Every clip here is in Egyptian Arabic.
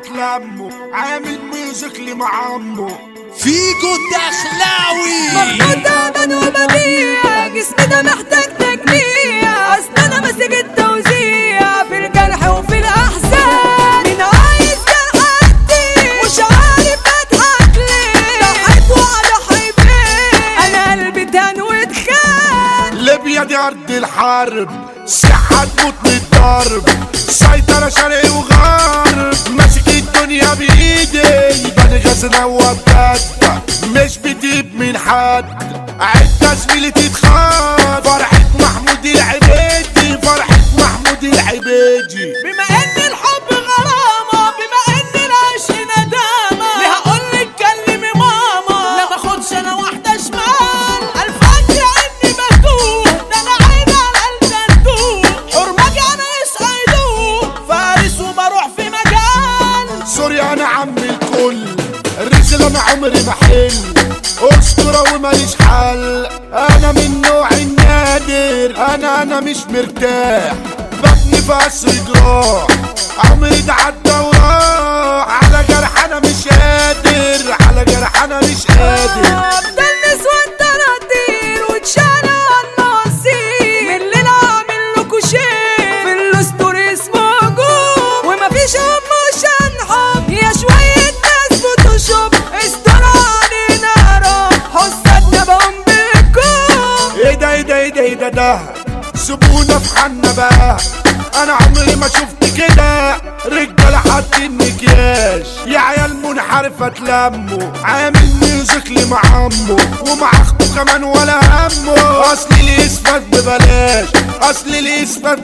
لمه عامل ميوزك مع عمه فيكو الدخلاوي مخبوط تعبان وبديع جسمي ده محتاج تجميع اصل انا ماسك التوزيع في الجرح وفي الاحزان مين عايز جرحتي مش عارف اضحك ليه ضحيت واضحي بيه انا قلبي تان واتخان ليبيا دي ارض الحرب صحة تموت من الضرب سيطرة شرقي وغرب ماسك الدنيا بايدي بني غزنا وبجد مش بتجيب من حد عدة زميلي تتخاف فرحة محمود العبيدي فرحة محمود العبيدي بما ان الحب غرامة بما ان العشق ندامة ليه هقولك كلمي ماما لا باخدش انا واحدة شمال الفاكرة اني بتوه ده انا عيني على الجندوق حرمتي انا يسعدوه فارس وبروح في مجال سوري انا عم الكل الرجل انا عمري ما حل اسطورة وماليش حل انا من نوع النادر انا انا مش مرتاح ببني في قصر جراح عمري ده عدى وراح على جرح انا مش قادر على جرح انا مش قادر بتلبس وانت ردير وتشانا النصير من الليل عامل لكوا شيء في الاسطور اسمه هجوم ومفيش ام مش هنحب يا شوية ناس فوتوشوب استر علينا رب حسادنا بقوم بكم ايه ده ايه ده ايه ده ايه ده ده سيبونا في حالنا بقى انا عمري ما شفت كده رجاله حاطين مكياج يا عيال منحرفه تلموا عامل ميوزك مع عمه ومع اخته كمان ولا همه اصل الاثبات ببلاش اصل الاثبات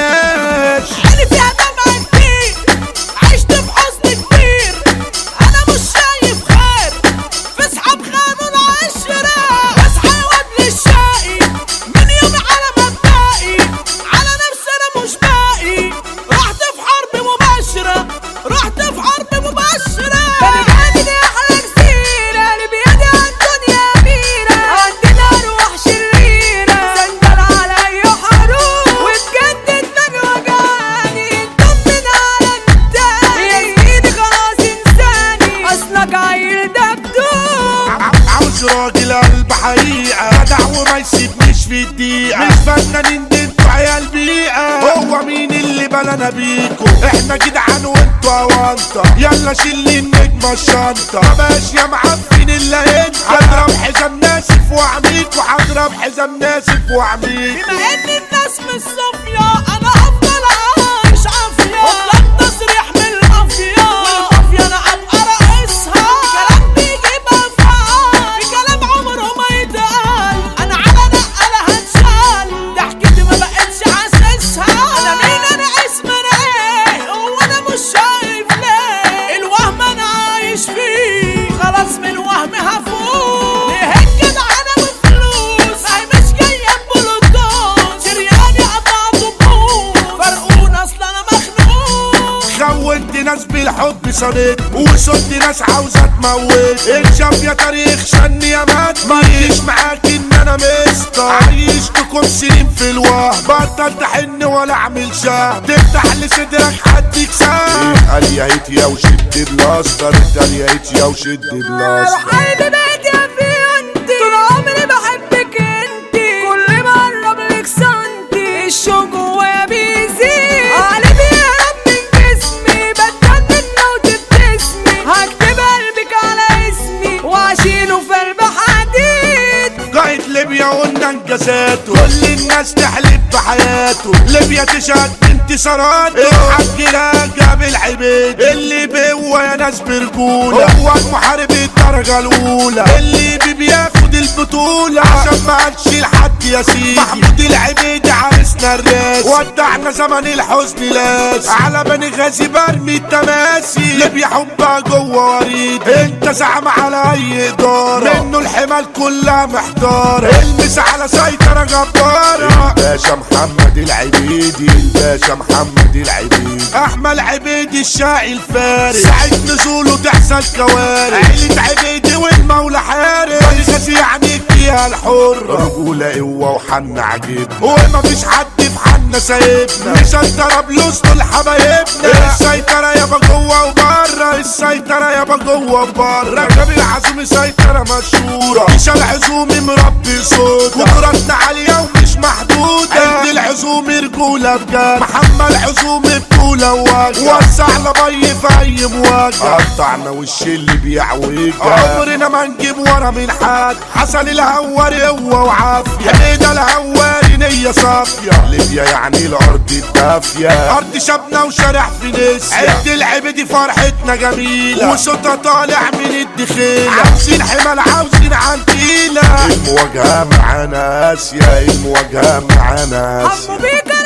ببلاش عيني فيها دمع كتير عشت في حزن كبير انا مش شايف خير في صحاب خانوا العشرة اصحى وابن الشقي من يومي على مبدئي على نفسي انا مش باقي رحت في حرب مباشرة رحت في حرب مباشرة انا جامد يا احلى كتير انا بيدي عن دنيا اميرة عندنا ارواح شريرة سندل على اي حروب وتجدد من وجعاني طمن على التاني يا سيدي خلاص انساني اصلك عيل دبدوب ع- عاوز راجل قلب حقيقة جدع وما يسيبنيش في الدقيقة مش فنانين دي انتوا عيال بيئة هو مين اللي بلانا بيكو احنا جدعان وانتوا اوانطة يلا شيل النجمة الشنطة مبقاش يا معفن الا انت هضرب حزام ناسف واعميكوا هضرب حزام ناسف واعميكوا بما ان الناس مش صافية انا افضل عايش عافية واطلب تصريح من المافيا والمافيا انا ابقى رئيسها كلام بيجيب افعال في كلام عمره ما يتقال انا على نقلة هتشال ضحكتي ما بقتش حاسسها انا مين انا اسم انا ايه هو انا مش شايف ليه الوهم انا عايش فيه خلاص من وهم هفوق ليه الجدع انا بفلوس هي مش جايه ببلوتوز شرياني قطع ضبوط فرقون اصل انا مخنوق خونت ناس بالحب صديق وصدت ناس عاوزة تموت اكشف يا تاريخ شن يا مات ما يجيش معاك ان انا مستر عيشتكم سنين في الوهم بطل تحن ولا اعمل شهر تفتح لصدرك حد يكسر اتقل يا هيت يا وشد بلاستر اتقل يا هيت يا وشد بلاستر قلبي بقيت يا فيونتي طول عمري بحبك انتي كل ما اقرب لك سنتي الشوق جوايا بيزيد قلبي بيهرب من جسمي بتجنن لو تبتسمي هكتب قلبك على اسمي واشيله في قلب حديد قائد ليبيا قلنا انجازاته كل الناس تحلف بحياته ليبيا تشهد بانتصارات الحاج راجب العبيد اللي بهو يا ناس برجولة هو المحارب الدرجة الأولى اللي بي بياخد البطولة عشان ما قالش لحد يا سيدي محمود العبيد عرسنا الراس ودعنا زمن الحزن لاس على بني غازي برمي التماسي ليبيا حبها جوه وريد انت زعم على اي ادارة منه الحمال كلها محتارة المس على سيطرة جبارة الباشا محمد العبيدي الباشا محمد العبيدي احمد عبيدي الشاعي الفارس ساعة نزوله تحصل كوارث عيلة عبيدي والمولى حارس بني غازي يعني فيها الحر رجولة قوة وحن عجيب وما فيش حد في حن عنا سايبنا مسيطرة بلوس طول حبايبنا السيطرة يابا جوه وبره السيطرة يابا جوه وبره ركب العزوم سيطرة مشهورة مش العزوم مربي صوت قدراتنا عالية ومش محدودة عند العزوم رجولة بجد محمد عزوم بطولة وجه وسع لبي في أي مواجهة قطعنا وش اللي بيعوجها عمرنا ما نجيب ورا من حد حسن الهواري هو وعافية حميدة الهواري نية صافية ليبيا يعني الأرض الدافية أرض شبنا وشارع فينيسيا عد العبد فرحتنا جميلة وصوتها طالع من الدخيلة عاوزين حمل عاوزين عنتيلة المواجهة معانا آسيا المواجهة معانا آسيا حمو بيكا